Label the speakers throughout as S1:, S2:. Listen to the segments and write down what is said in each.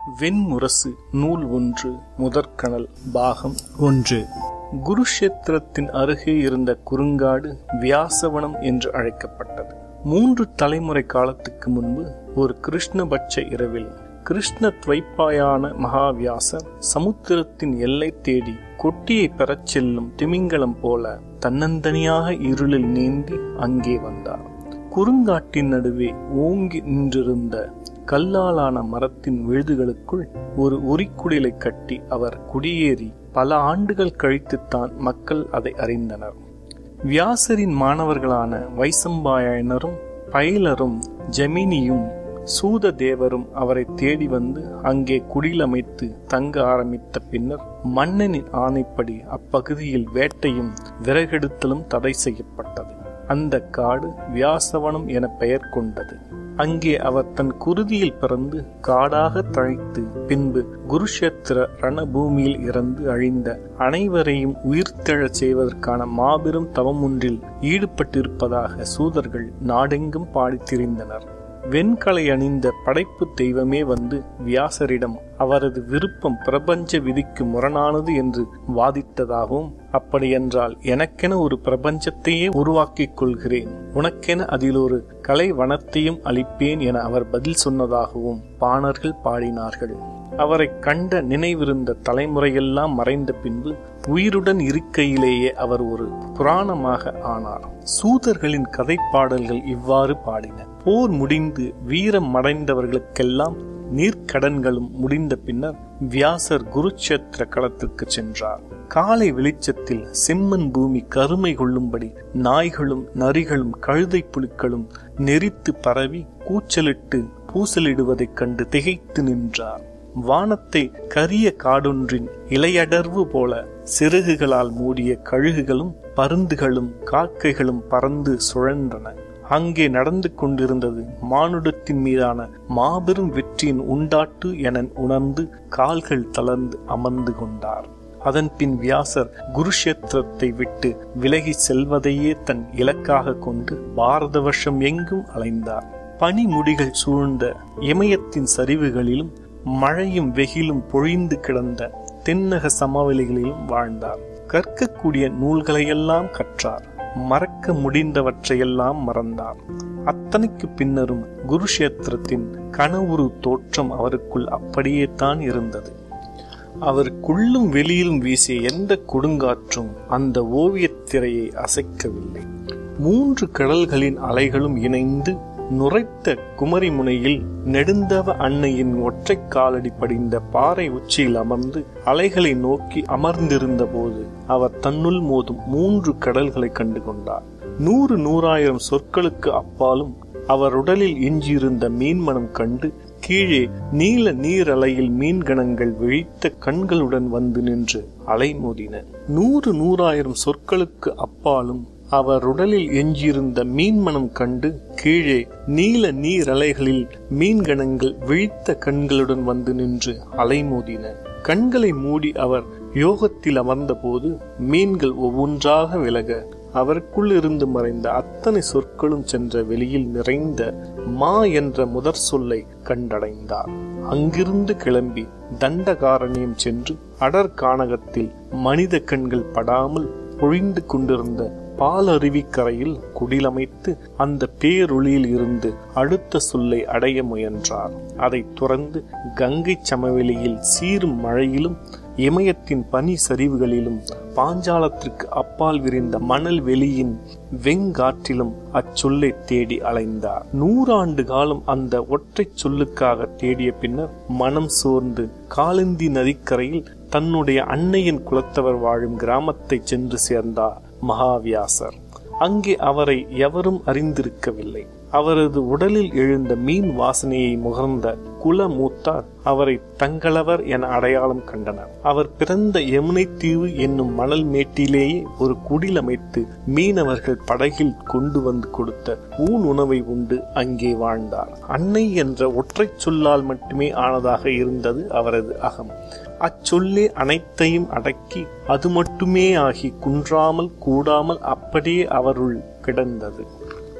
S1: வெண்முரசு நூல் ஒன்று முதற்கணல் பாகம் ஒன்று குருஷேத்திரத்தின் அருகே இருந்த குறுங்காடு வியாசவனம் என்று அழைக்கப்பட்டது மூன்று தலைமுறை காலத்துக்கு முன்பு ஒரு கிருஷ்ணபட்ச இரவில் கிருஷ்ண துவைப்பாயான மகாவியாசர் சமுத்திரத்தின் எல்லை தேடி கொட்டியை பெறச் செல்லும் திமிங்கலம் போல தன்னந்தனியாக இருளில் நீந்தி அங்கே வந்தார் குறுங்காட்டின் நடுவே ஓங்கி நின்றிருந்த கல்லாலான மரத்தின் விழுதுகளுக்குள் ஒரு உரிக்குடிலை கட்டி அவர் குடியேறி பல ஆண்டுகள் கழித்துத்தான் மக்கள் அதை அறிந்தனர் வியாசரின் மாணவர்களான வைசம்பாயனரும் பயிலரும் ஜெமினியும் சூத தேவரும் அவரை தேடி வந்து அங்கே குடிலமைத்து தங்க ஆரம்பித்த பின்னர் மன்னனின் ஆணைப்படி அப்பகுதியில் வேட்டையும் விறகெடுத்தலும் தடை செய்யப்பட்டது அந்த காடு வியாசவனம் என பெயர் கொண்டது அங்கே அவர் தன் குருதியில் பிறந்து காடாக தழைத்து பின்பு குருஷேத்திர ரணபூமியில் இறந்து அழிந்த அனைவரையும் உயிர்த்தெழச் செய்வதற்கான மாபெரும் தவம் ஒன்றில் ஈடுபட்டிருப்பதாக சூதர்கள் நாடெங்கும் பாடித் திரிந்தனர் வெண்கலை அணிந்த படைப்பு தெய்வமே வந்து வியாசரிடம் அவரது விருப்பம் பிரபஞ்ச விதிக்கு முரணானது என்று வாதித்ததாகவும் அப்படியென்றால் எனக்கென ஒரு பிரபஞ்சத்தையே உருவாக்கிக் கொள்கிறேன் உனக்கென அதில் ஒரு கலை வனத்தையும் அளிப்பேன் என அவர் பதில் சொன்னதாகவும் பாணர்கள் பாடினார்கள் அவரை கண்ட நினைவிருந்த தலைமுறையெல்லாம் மறைந்த பின்பு உயிருடன் இருக்கையிலேயே அவர் ஒரு புராணமாக ஆனார் சூதர்களின் கதை பாடல்கள் இவ்வாறு பாடின போர் முடிந்து வீரம் அடைந்தவர்களுக்கெல்லாம் நீர்க்கடன்களும் முடிந்த பின்னர் வியாசர் குருச்சேத்திர களத்திற்கு சென்றார் காலை வெளிச்சத்தில் செம்மன் பூமி கருமை கொள்ளும்படி நாய்களும் நரிகளும் கழுதை புலிகளும் நெறித்து பரவி கூச்சலிட்டு பூசலிடுவதைக் கண்டு திகைத்து நின்றார் வானத்தை கரிய காடொன்றின் இலையடர்வு போல சிறகுகளால் மூடிய கழுகுகளும் பருந்துகளும் காக்கைகளும் பறந்து சுழன்றன அங்கே நடந்து கொண்டிருந்தது மானுடத்தின் மீதான மாபெரும் வெற்றியின் உண்டாட்டு என உணர்ந்து கால்கள் தளர்ந்து அமர்ந்து கொண்டார் அதன் பின் வியாசர் குருஷேத்திரத்தை விட்டு விலகி செல்வதையே தன் இலக்காக கொண்டு பாரத வருஷம் எங்கும் அலைந்தார் பனிமுடிகள் சூழ்ந்த இமயத்தின் சரிவுகளிலும் மழையும் வெகிலும் பொழிந்து கிடந்த தென்னக சமவெளிகளிலும் வாழ்ந்தார் கற்கக்கூடிய நூல்களையெல்லாம் கற்றார் மறக்க முடிந்தவற்றையெல்லாம் மறந்தார் அத்தனைக்கு பின்னரும் குருஷேத்திரத்தின் கனவுரு தோற்றம் அவருக்குள் அப்படியே தான் இருந்தது அவருக்குள்ளும் வெளியிலும் வீசிய எந்த கொடுங்காற்றும் அந்த ஓவியத் திரையை அசைக்கவில்லை மூன்று கடல்களின் அலைகளும் இணைந்து நுரைத்த குமரி முனையில் நெடுந்தவ அன்னையின் ஒற்றை காலடி படிந்த பாறை உச்சியில் அமர்ந்து அலைகளை நோக்கி அமர்ந்திருந்த போது அவர் தன்னுள் மோதும் மூன்று கடல்களை கண்டு கொண்டார் நூறு நூறாயிரம் சொற்களுக்கு அப்பாலும் அவர் உடலில் எஞ்சியிருந்த மீன்மனம் கண்டு கீழே நீல நீரலையில் மீன்கணங்கள் விழித்த கண்களுடன் வந்து நின்று அலைமோதின நூறு நூறாயிரம் சொற்களுக்கு அப்பாலும் அவர் உடலில் எஞ்சியிருந்த மீன்மனம் கண்டு கீழே நீல நீரலைகளில் மீன்கணங்கள் விழித்த கண்களுடன் வந்து நின்று அலைமோதின கண்களை மூடி அவர் யோகத்தில் அமர்ந்தபோது மீன்கள் ஒவ்வொன்றாக விலக அவருக்குள் இருந்து மறைந்த அத்தனை சொற்களும் சென்ற வெளியில் நிறைந்த மா என்ற முதற் சொல்லை கண்டடைந்தார் அங்கிருந்து கிளம்பி தண்டகாரண்யம் சென்று அடர் கானகத்தில் மனித கண்கள் படாமல் பொழிந்து கொண்டிருந்த பால் அருவிக்கரையில் குடிலமைத்து அந்த பேரொளியில் இருந்து அடுத்த சொல்லை அடைய முயன்றார் அதைத் துறந்து கங்கை சமவெளியில் சீரும் மழையிலும் இமயத்தின் பனி சரிவுகளிலும் பாஞ்சாலத்திற்கு அப்பால் விரிந்த மணல் வெளியின் வெங்காற்றிலும் அச்சொல்லை தேடி அலைந்தார் நூறாண்டு காலம் அந்த ஒற்றை சொல்லுக்காக தேடிய பின்னர் மனம் சோர்ந்து காலந்தி நதிக்கரையில் தன்னுடைய அன்னையின் குலத்தவர் வாழும் கிராமத்தை சென்று சேர்ந்தார் மகாவியாசர் அங்கே அவரை எவரும் அறிந்திருக்கவில்லை அவரது உடலில் எழுந்த மீன் வாசனையை முகர்ந்த குல மூத்தார் அவரை தங்களவர் என அடையாளம் கண்டனர் அவர் பிறந்த யமுனை தீவு என்னும் மணல் மேட்டிலேயே ஒரு குடில் அமைத்து மீனவர்கள் படகில் கொண்டு வந்து கொடுத்த ஊன் உணவை உண்டு அங்கே வாழ்ந்தார் அன்னை என்ற ஒற்றை சொல்லால் மட்டுமே ஆனதாக இருந்தது அவரது அகம் அச்சொல்லே அனைத்தையும் அடக்கி அது மட்டுமே ஆகி குன்றாமல் கூடாமல் அப்படியே அவருள் கிடந்தது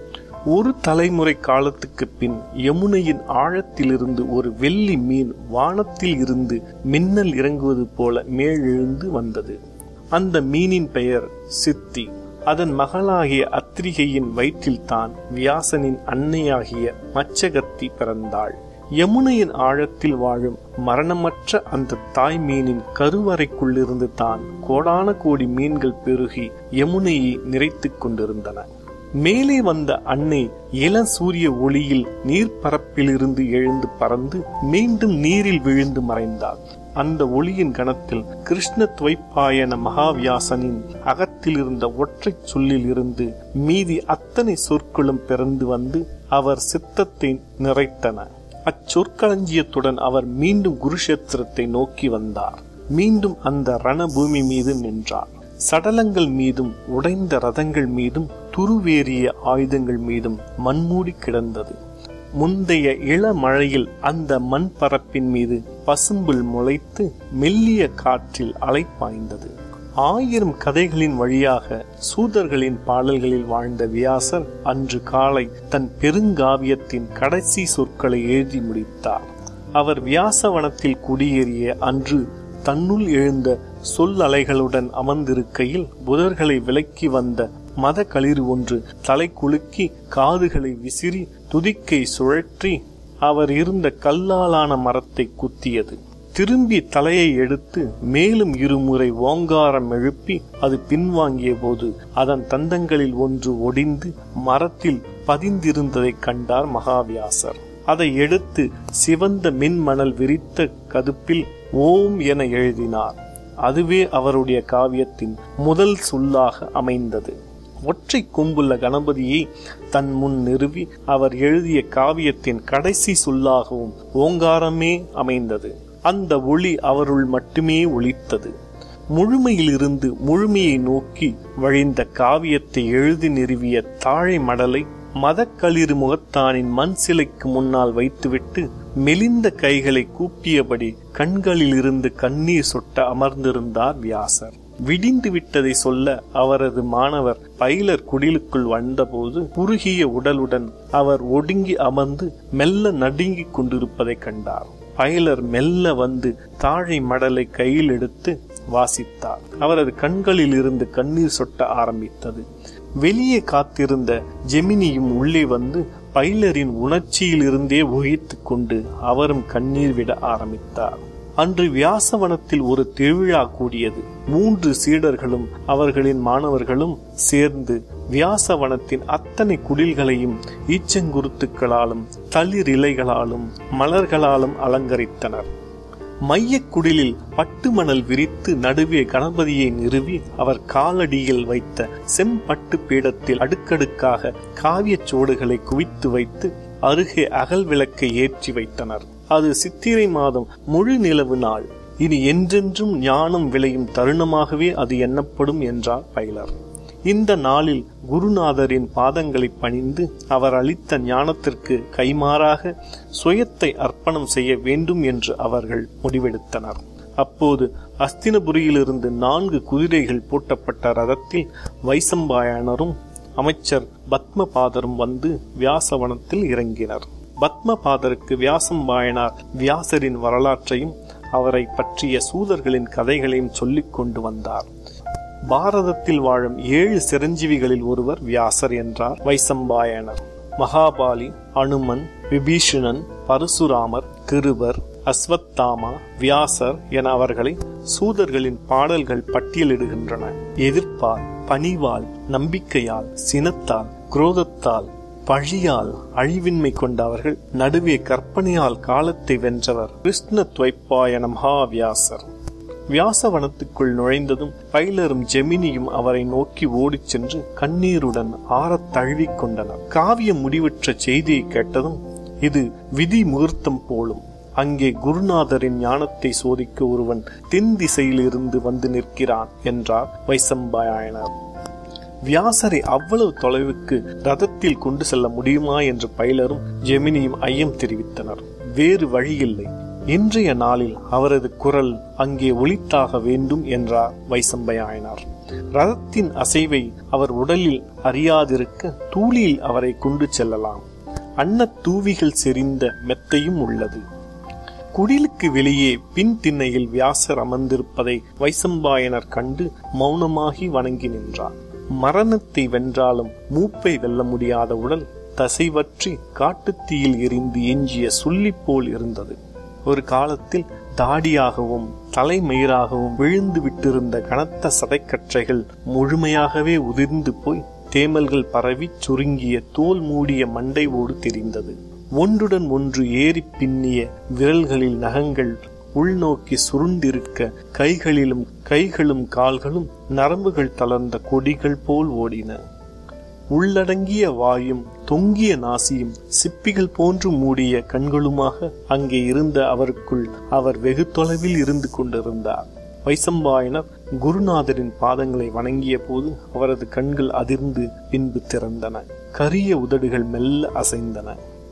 S1: ஒரு தலைமுறை காலத்துக்கு பின் யமுனையின் ஆழத்திலிருந்து ஒரு வெள்ளி மீன் வானத்தில் இருந்து மின்னல் இறங்குவது போல மேலெழுந்து வந்தது அந்த மீனின் பெயர் சித்தி அதன் மகளாகிய அத்திரிகையின் வயிற்றில்தான் வியாசனின் அன்னையாகிய மச்சகத்தி பிறந்தாள் யமுனையின் ஆழத்தில் வாழும் மரணமற்ற அந்த தாய் மீனின் கருவறைக்குள்ளிருந்து தான் கோடான கோடி மீன்கள் பெருகி யமுனையை நிறைத்துக் கொண்டிருந்தன மேலே வந்த அன்னை இள சூரிய ஒளியில் நீர்ப்பரப்பிலிருந்து எழுந்து பறந்து மீண்டும் நீரில் விழுந்து மறைந்தாள் அந்த ஒளியின் கணத்தில் கிருஷ்ண துவைப்பாயன மகாவியாசனின் அகத்தில் இருந்த ஒற்றை சொல்லில் இருந்து மீதி அத்தனை சொற்களும் பிறந்து வந்து அவர் சித்தத்தை நிறைத்தன அச்சொற்களஞ்சியத்துடன் அவர் மீண்டும் குருஷேத்திரத்தை நோக்கி வந்தார் மீண்டும் அந்த ரணபூமி மீது நின்றார் சடலங்கள் மீதும் உடைந்த ரதங்கள் மீதும் துருவேறிய ஆயுதங்கள் மீதும் மண்மூடி கிடந்தது முந்தைய இள மழையில் அந்த மண் பரப்பின் மீது பசும்புல் முளைத்து மெல்லிய காற்றில் அலைப்பாய்ந்தது ஆயிரம் கதைகளின் வழியாக சூதர்களின் பாடல்களில் வாழ்ந்த வியாசர் அன்று காலை தன் பெருங்காவியத்தின் கடைசி சொற்களை எழுதி முடித்தார் அவர் வியாசவனத்தில் குடியேறிய அன்று தன்னுள் எழுந்த சொல் அலைகளுடன் அமர்ந்திருக்கையில் புதர்களை விலக்கி வந்த மத களிறு ஒன்று தலை குலுக்கி காதுகளை விசிறி துதிக்கை சுழற்றி அவர் இருந்த கல்லாலான மரத்தை குத்தியது திரும்பி தலையை எடுத்து மேலும் இருமுறை ஓங்காரம் எழுப்பி அது பின்வாங்கிய போது அதன் தந்தங்களில் ஒன்று ஒடிந்து மரத்தில் பதிந்திருந்ததைக் கண்டார் மகாவியாசர் அதை எடுத்து சிவந்த மின்மணல் விரித்த கதுப்பில் ஓம் என எழுதினார் அதுவே அவருடைய காவியத்தின் முதல் சொல்லாக அமைந்தது ஒற்றை கொம்புள்ள கணபதியை தன் முன் நிறுவி அவர் எழுதிய காவியத்தின் கடைசி சொல்லாகவும் ஓங்காரமே அமைந்தது அந்த ஒளி அவருள் மட்டுமே ஒளித்தது முழுமையிலிருந்து முழுமையை நோக்கி வழிந்த காவியத்தை எழுதி நிறுவிய தாழை மடலை மதக்களிறு முகத்தானின் மண் சிலைக்கு முன்னால் வைத்துவிட்டு மெலிந்த கைகளை கூப்பியபடி கண்களில் இருந்து கண்ணீர் சொட்ட அமர்ந்திருந்தார் வியாசர் விடிந்து விட்டதை சொல்ல அவரது மாணவர் பைலர் குடிலுக்குள் வந்தபோது குறுகிய உடலுடன் அவர் ஒடுங்கி அமர்ந்து மெல்ல நடுங்கிக் கொண்டிருப்பதைக் கண்டார் பைலர் மெல்ல வந்து தாழை மடலை கையில் எடுத்து வாசித்தார் அவரது கண்களில் இருந்து கண்ணீர் சொட்ட ஆரம்பித்தது வெளியே காத்திருந்த ஜெமினியும் உள்ளே வந்து பைலரின் உணர்ச்சியில் இருந்தே உகித்துக் கொண்டு அவரும் கண்ணீர் விட ஆரம்பித்தார் அன்று வியாசவனத்தில் ஒரு திருவிழா கூடியது மூன்று சீடர்களும் அவர்களின் மாணவர்களும் சேர்ந்து வியாசவனத்தின் அத்தனை குடில்களையும் ஈச்சங்குருத்துக்களாலும் தளிர் இலைகளாலும் மலர்களாலும் அலங்கரித்தனர் மையக் குடிலில் பட்டு மணல் விரித்து நடுவே கணபதியை நிறுவி அவர் காலடியில் வைத்த செம்பட்டு பீடத்தில் அடுக்கடுக்காக காவியச் சோடுகளை குவித்து வைத்து அருகே அகல் விளக்கை ஏற்றி வைத்தனர் அது சித்திரை மாதம் முழு நிலவு நாள் இனி என்றென்றும் ஞானம் விளையும் தருணமாகவே அது எண்ணப்படும் என்றார் பைலர் இந்த நாளில் குருநாதரின் பாதங்களை பணிந்து அவர் அளித்த ஞானத்திற்கு கைமாறாக சுயத்தை அர்ப்பணம் செய்ய வேண்டும் என்று அவர்கள் முடிவெடுத்தனர் அப்போது அஸ்தினபுரியிலிருந்து நான்கு குதிரைகள் பூட்டப்பட்ட ரதத்தில் வைசம்பாயனரும் அமைச்சர் பத்மபாதரும் வந்து வியாசவனத்தில் இறங்கினர் பத்மபாதருக்கு வியாசம்பாயனார் வியாசரின் வரலாற்றையும் அவரை பற்றிய சூதர்களின் கதைகளையும் சொல்லிக் கொண்டு வந்தார் பாரதத்தில் வாழும் ஏழு சிரஞ்சீவிகளில் ஒருவர் வியாசர் என்றார் வைசம்பாயனர் மகாபாலி அனுமன் விபீஷணன் பரசுராமர் கிருபர் அஸ்வத்தாமா வியாசர் என அவர்களை சூதர்களின் பாடல்கள் பட்டியலிடுகின்றன எதிர்ப்பால் பணிவால் நம்பிக்கையால் சினத்தால் குரோதத்தால் பழியால் அழிவின்மை கொண்ட அவர்கள் நடுவே கற்பனையால் காலத்தை வென்றவர் கிருஷ்ண துவைப்பாயன மகாவியாசர் வியாசவனத்துக்குள் நுழைந்ததும் பைலரும் ஜெமினியும் அவரை நோக்கி ஓடிச் சென்று கண்ணீருடன் ஆறத் தழுவிக் கொண்டனர் காவியம் முடிவுற்ற செய்தியை கேட்டதும் இது விதி முகூர்த்தம் போலும் அங்கே குருநாதரின் ஞானத்தை சோதிக்க ஒருவன் தென் திசையிலிருந்து வந்து நிற்கிறான் என்றார் வைசம்பாயனர் வியாசரை அவ்வளவு தொலைவுக்கு ரதத்தில் கொண்டு செல்ல முடியுமா என்று பைலரும் ஜெமினியும் ஐயம் தெரிவித்தனர் வேறு வழியில்லை இன்றைய நாளில் அவரது குரல் அங்கே ஒலித்தாக வேண்டும் என்றார் வைசம்பயாயனார் ரதத்தின் அசைவை அவர் உடலில் அறியாதிருக்க தூளியில் அவரை கொண்டு செல்லலாம் அன்னத் தூவிகள் செறிந்த மெத்தையும் உள்ளது குடிலுக்கு வெளியே பின் திண்ணையில் வியாசர் அமர்ந்திருப்பதை வைசம்பாயனர் கண்டு மௌனமாகி வணங்கி நின்றார் மரணத்தை வென்றாலும் மூப்பை வெல்ல முடியாத உடல் தசைவற்றி காட்டுத்தீயில் எரிந்து எஞ்சிய சுள்ளி போல் இருந்தது ஒரு காலத்தில் தாடியாகவும் தலைமயிராகவும் விழுந்து விட்டிருந்த கனத்த சதைக்கற்றைகள் முழுமையாகவே உதிர்ந்து போய் தேமல்கள் பரவி சுருங்கிய தோல் மூடிய மண்டை ஓடு தெரிந்தது ஒன்றுடன் ஒன்று ஏறி பின்னிய விரல்களில் நகங்கள் உள்நோக்கி சுருண்டிருக்க கைகளிலும் கைகளும் கால்களும் நரம்புகள் தளர்ந்த கொடிகள் போல் ஓடின உள்ளடங்கிய வாயும் தொங்கிய நாசியும் சிப்பிகள் போன்று மூடிய கண்களுமாக அங்கே இருந்த அவருக்குள் அவர் வெகு தொலைவில் இருந்து கொண்டிருந்தார் வைசம்பாயனர் குருநாதரின் பாதங்களை வணங்கிய போது அவரது கண்கள் அதிர்ந்து பின்பு திறந்தன கரிய உதடுகள் மெல்ல அசைந்தன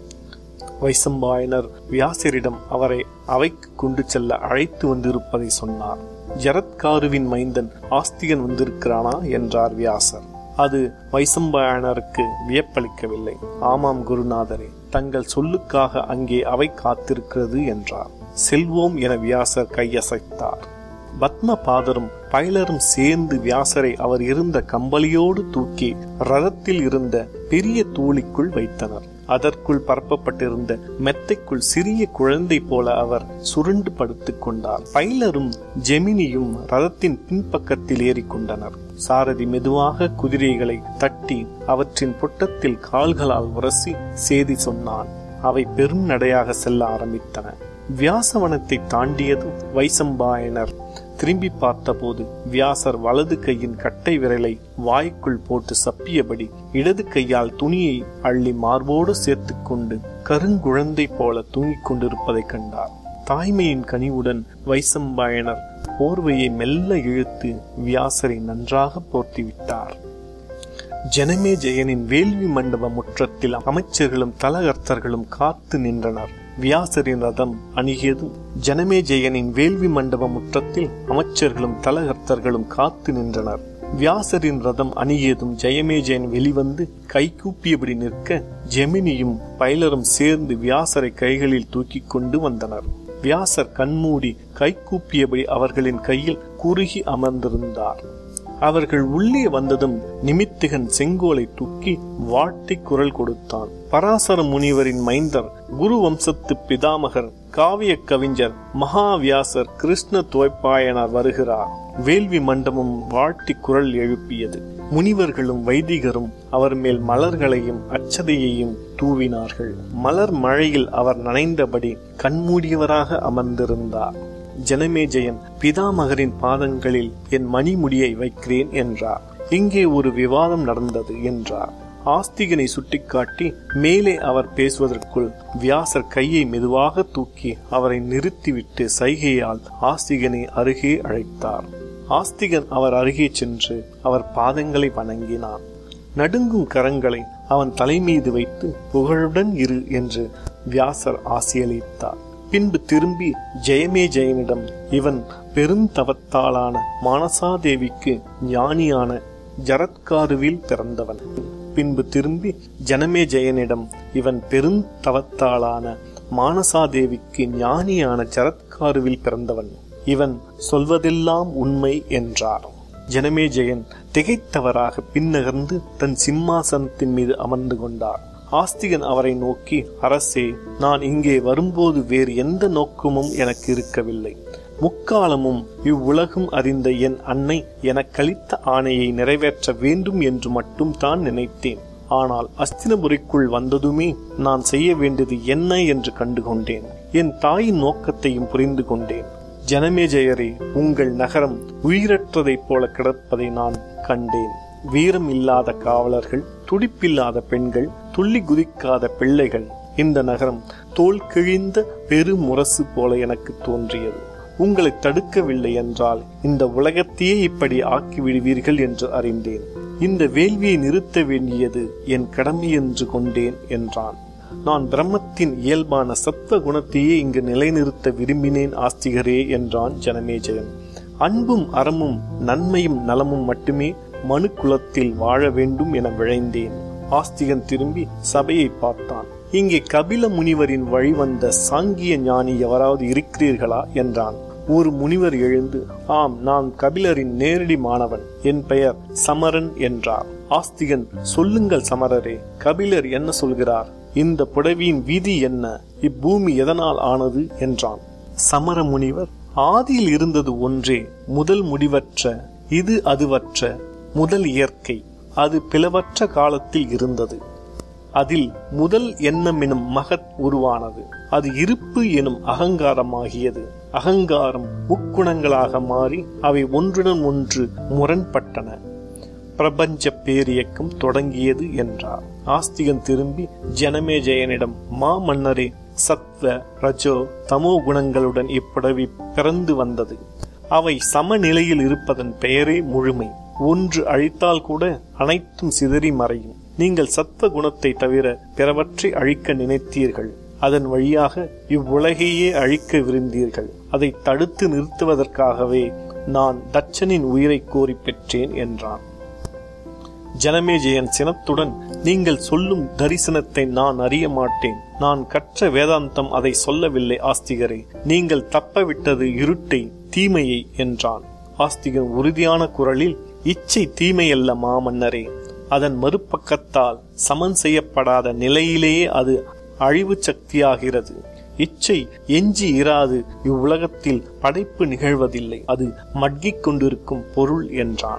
S1: வைசம்பாயனர் வியாசரிடம் அவரை அவைக்கு கொண்டு செல்ல அழைத்து வந்திருப்பதை சொன்னார் ஜரத்காருவின் மைந்தன் ஆஸ்திகன் வந்திருக்கிறானா என்றார் வியாசர் அது வைசம்பாயனருக்கு வியப்பளிக்கவில்லை ஆமாம் குருநாதரே தங்கள் சொல்லுக்காக அங்கே அவை காத்திருக்கிறது என்றார் செல்வோம் என வியாசர் கையசைத்தார் பத்மபாதரும் பைலரும் சேர்ந்து வியாசரை அவர் இருந்த கம்பளியோடு தூக்கி ரதத்தில் இருந்த பெரிய தூளிக்குள் வைத்தனர் அதற்குள் பரப்பப்பட்டிருந்த மெத்தைக்குள் சிறிய குழந்தை போல அவர் சுருண்டு படுத்துக் கொண்டார் பைலரும் ஜெமினியும் ரதத்தின் பின்பக்கத்தில் ஏறிக்கொண்டனர் சாரதி மெதுவாக குதிரைகளை தட்டி அவற்றின் புட்டத்தில் கால்களால் உரசி சேதி சொன்னான் அவை பெரும் நடையாக செல்ல ஆரம்பித்தன வியாசவனத்தை தாண்டியதும் வைசம்பாயனர் திரும்பி பார்த்தபோது வியாசர் வலது கையின் கட்டை விரலை வாய்க்குள் போட்டு சப்பியபடி இடது கையால் துணியை அள்ளி மார்போடு சேர்த்து கொண்டு கருங்குழந்தை போல தூங்கிக் கொண்டிருப்பதைக் கண்டார் தாய்மையின் கனிவுடன் வைசம்பாயனர் போர்வையை மெல்ல இழுத்து வியாசரை நன்றாக போர்த்திவிட்டார் ஜனமே ஜெயனின் வேள்வி மண்டப முற்றத்தில் அமைச்சர்களும் தலகர்த்தர்களும் காத்து நின்றனர் வியாசரின் ரதம் அணுகியதும் ஜனமே ஜெயனின் வேள்வி மண்டப முற்றத்தில் அமைச்சர்களும் தலகர்த்தர்களும் காத்து நின்றனர் வியாசரின் ரதம் அணுகியதும் ஜெயமேஜயன் வெளிவந்து கைகூப்பியபடி நிற்க ஜெமினியும் பைலரும் சேர்ந்து வியாசரை கைகளில் தூக்கிக் கொண்டு வந்தனர் வியாசர் கண்மூடி கைகூப்பியபடி அவர்களின் கையில் குறுகி அமர்ந்திருந்தார் அவர்கள் உள்ளே வந்ததும் நிமித்திகன் செங்கோலை தூக்கி வாட்டி குரல் கொடுத்தான் பராசர முனிவரின் மைந்தர் குரு வம்சத்து பிதாமகர் காவிய கவிஞர் மகாவியாசர் கிருஷ்ண துவைப்பாயனார் வருகிறார் வேள்வி மண்டபம் வாட்டி குரல் எழுப்பியது முனிவர்களும் வைதிகரும் அவர் மேல் மலர்களையும் அச்சதையையும் தூவினார்கள் மலர் மழையில் அவர் நனைந்தபடி கண்மூடியவராக அமர்ந்திருந்தார் ஜனமேஜயன் பிதாமகரின் பாதங்களில் என் மணிமுடியை வைக்கிறேன் என்றார் இங்கே ஒரு விவாதம் நடந்தது என்றார் ஆஸ்திகனை சுட்டிக்காட்டி மேலே அவர் பேசுவதற்குள் வியாசர் கையை மெதுவாக தூக்கி அவரை நிறுத்திவிட்டு சைகையால் ஆஸ்திகனை அருகே அழைத்தார் ஆஸ்திகன் அவர் அருகே சென்று அவர் பாதங்களை வணங்கினான் நடுங்கும் கரங்களை அவன் தலைமீது வைத்து புகழுடன் இரு என்று வியாசர் ஆசியளித்தார் பின்பு திரும்பி ஜெயமே ஜெயனிடம் இவன் பெருந்தவத்தாளான மானசாதேவிக்கு ஞானியான ஜரத்காருவில் பிறந்தவன் பின்பு திரும்பி ஜனமே ஜெயனிடம் இவன் பெருந்தவத்தாளான மானசாதேவிக்கு ஞானியான ஜரத்காருவில் பிறந்தவன் இவன் சொல்வதெல்லாம் உண்மை என்றார் ஜனமே ஜெயன் திகைத்தவராக பின்னகர்ந்து தன் சிம்மாசனத்தின் மீது அமர்ந்து கொண்டார் ஆஸ்திகன் அவரை நோக்கி அரசே நான் இங்கே வரும்போது வேறு எந்த நோக்கமும் எனக்கு இருக்கவில்லை முக்காலமும் இவ்வுலகும் அறிந்த என் அன்னை எனக்களித்த ஆணையை நிறைவேற்ற வேண்டும் என்று மட்டும் தான் நினைத்தேன் ஆனால் அஸ்தினபுரிக்குள் வந்ததுமே நான் செய்ய வேண்டியது என்ன என்று கண்டுகொண்டேன் என் தாயின் நோக்கத்தையும் புரிந்து கொண்டேன் ஜனமேஜயரே உங்கள் நகரம் உயிரற்றதைப் போல கிடப்பதை நான் கண்டேன் வீரம் இல்லாத காவலர்கள் துடிப்பில்லாத பெண்கள் துள்ளி குதிக்காத பிள்ளைகள் இந்த நகரம் தோல் கிழிந்த பெருமுரசு போல எனக்கு தோன்றியது உங்களை தடுக்கவில்லை என்றால் இந்த உலகத்தையே இப்படி ஆக்கி விடுவீர்கள் என்று அறிந்தேன் இந்த வேள்வியை நிறுத்த வேண்டியது என் கடமை என்று கொண்டேன் என்றான் நான் பிரம்மத்தின் இயல்பான சத்துவ குணத்தையே இங்கு நிலைநிறுத்த விரும்பினேன் ஆஸ்திகரே என்றான் ஜனமேஜயன் அன்பும் அறமும் நன்மையும் நலமும் மட்டுமே மனு குலத்தில் வாழ வேண்டும் என விழைந்தேன் ஆஸ்திகன் திரும்பி சபையை பார்த்தான் இங்கே கபில முனிவரின் வழிவந்த சாங்கிய ஞானி எவராவது இருக்கிறீர்களா என்றான் ஒரு முனிவர் எழுந்து ஆம் நான் கபிலரின் நேரடி மாணவன் என் பெயர் சமரன் என்றார் ஆஸ்திகன் சொல்லுங்கள் சமரரே கபிலர் என்ன சொல்கிறார் இந்த புடவியின் விதி என்ன இப்பூமி எதனால் ஆனது என்றான் சமர முனிவர் ஆதியில் இருந்தது ஒன்றே முதல் முடிவற்ற இது அதுவற்ற முதல் இயற்கை அது பிளவற்ற காலத்தில் இருந்தது அதில் முதல் எண்ணம் எனும் மகத் உருவானது அது இருப்பு எனும் அகங்காரமாகியது அகங்காரம் முக்குணங்களாக மாறி அவை ஒன்றுடன் ஒன்று முரண்பட்டன பிரபஞ்ச பேரியக்கம் தொடங்கியது என்றார் ஆஸ்திகன் திரும்பி ஜனமேஜயனிடம் மா மன்னரே சத்வ ரஜோ தமோ குணங்களுடன் இப்புடவி பிறந்து வந்தது அவை சமநிலையில் இருப்பதன் பெயரே முழுமை ஒன்று அழித்தால் கூட அனைத்தும் சிதறி மறையும் நீங்கள் சத்வ குணத்தை தவிர பிறவற்றை அழிக்க நினைத்தீர்கள் அதன் வழியாக இவ்வுலகையே அழிக்க விருந்தீர்கள் அதை தடுத்து நிறுத்துவதற்காகவே நான் தட்சனின் உயிரை கோரி பெற்றேன் என்றான் ஜனமேஜயன் சினத்துடன் நீங்கள் சொல்லும் தரிசனத்தை நான் அறிய மாட்டேன் நான் கற்ற வேதாந்தம் அதை சொல்லவில்லை ஆஸ்திகரே நீங்கள் தப்ப விட்டது இருட்டை தீமையை என்றான் ஆஸ்திகன் உறுதியான குரலில் இச்சை தீமையல்ல மாமன்னரே அதன் மறுபக்கத்தால் சமன் செய்யப்படாத நிலையிலேயே அது அழிவு சக்தியாகிறது இச்சை எஞ்சி இராது இவ்வுலகத்தில் படைப்பு நிகழ்வதில்லை அது மட்கிக் கொண்டிருக்கும் பொருள் என்றான்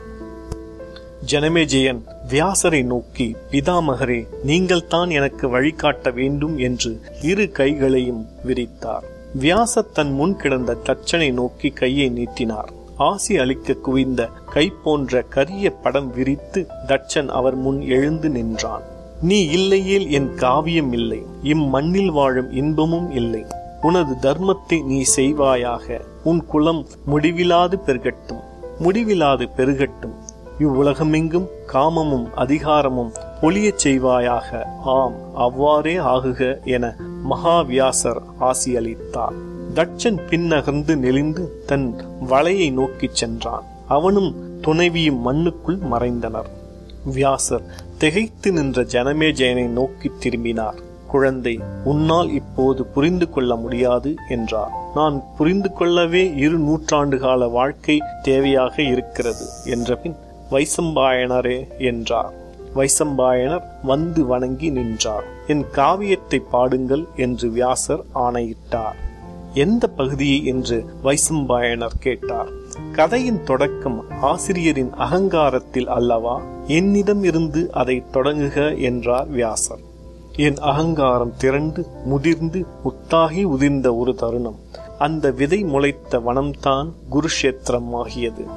S1: ஜனமேஜயன் வியாசரை நோக்கி பிதாமகரே நீங்கள் தான் எனக்கு வழிகாட்ட வேண்டும் என்று இரு கைகளையும் விரித்தார் வியாசர் தன் முன் கிடந்த தச்சனை நோக்கி கையை நீட்டினார் ஆசி அளிக்க குவிந்த கை போன்ற கரிய படம் விரித்து தட்சன் அவர் முன் எழுந்து நின்றான் நீ இல்லையேல் என் காவியம் இல்லை இம்மண்ணில் வாழும் இன்பமும் இல்லை உனது தர்மத்தை நீ செய்வாயாக உன் குலம் முடிவிலாது பெருகட்டும் முடிவிலாது பெருகட்டும் இவ்வுலகமெங்கும் காமமும் அதிகாரமும் பொலியச் செய்வாயாக ஆம் அவ்வாறே ஆகுக என மகாவியாசர் ஆசி அளித்தார் தட்சன் பின்னகர்ந்து நெளிந்து தன் வலையை நோக்கிச் சென்றான் அவனும் துணைவியும் மண்ணுக்குள் மறைந்தனர் வியாசர் திகைத்து நின்ற ஜனமேஜயனை நோக்கி திரும்பினார் குழந்தை உன்னால் இப்போது புரிந்து கொள்ள முடியாது என்றார் நான் புரிந்து கொள்ளவே இரு நூற்றாண்டு கால வாழ்க்கை தேவையாக இருக்கிறது என்றபின் வைசம்பாயனரே என்றார் வைசம்பாயனர் வந்து வணங்கி நின்றார் என் காவியத்தை பாடுங்கள் என்று வியாசர் ஆணையிட்டார் எந்த பகுதியை என்று வைசம்பாயனர் கேட்டார் கதையின் தொடக்கம் ஆசிரியரின் அகங்காரத்தில் அல்லவா என்னிடம் இருந்து அதை தொடங்குக என்றார் வியாசர் என் அகங்காரம் திரண்டு முதிர்ந்து முத்தாகி உதிர்ந்த ஒரு தருணம் அந்த விதை முளைத்த வனம்தான் குருஷேத்திரம் ஆகியது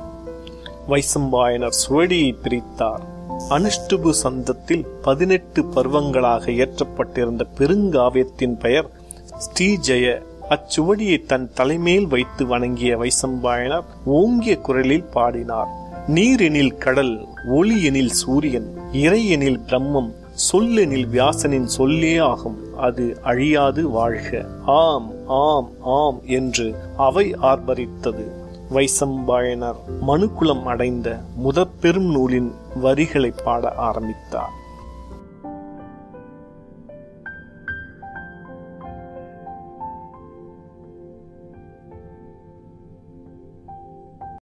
S1: வைசம்பாயனர் சுவடியை பிரித்தார் அனுஷ்டுபு சந்தத்தில் பதினெட்டு பருவங்களாக ஏற்றப்பட்டிருந்த பெருங்காவியத்தின் பெயர் ஸ்ரீஜெய அச்சுவடியை தன் தலைமேல் வைத்து வணங்கிய வைசம்பாயனர் ஓங்கிய குரலில் பாடினார் நீரெனில் கடல் ஒளி எனில் சூரியன் இறை எனில் பிரம்மம் சொல்லெனில் வியாசனின் சொல்லே ஆகும் அது அழியாது வாழ்க ஆம் ஆம் ஆம் என்று அவை ஆர்ப்பரித்தது வைசம்பாயனர் மனுக்குலம் அடைந்த முதற் பெரும் நூலின் வரிகளை பாட ஆரம்பித்தார்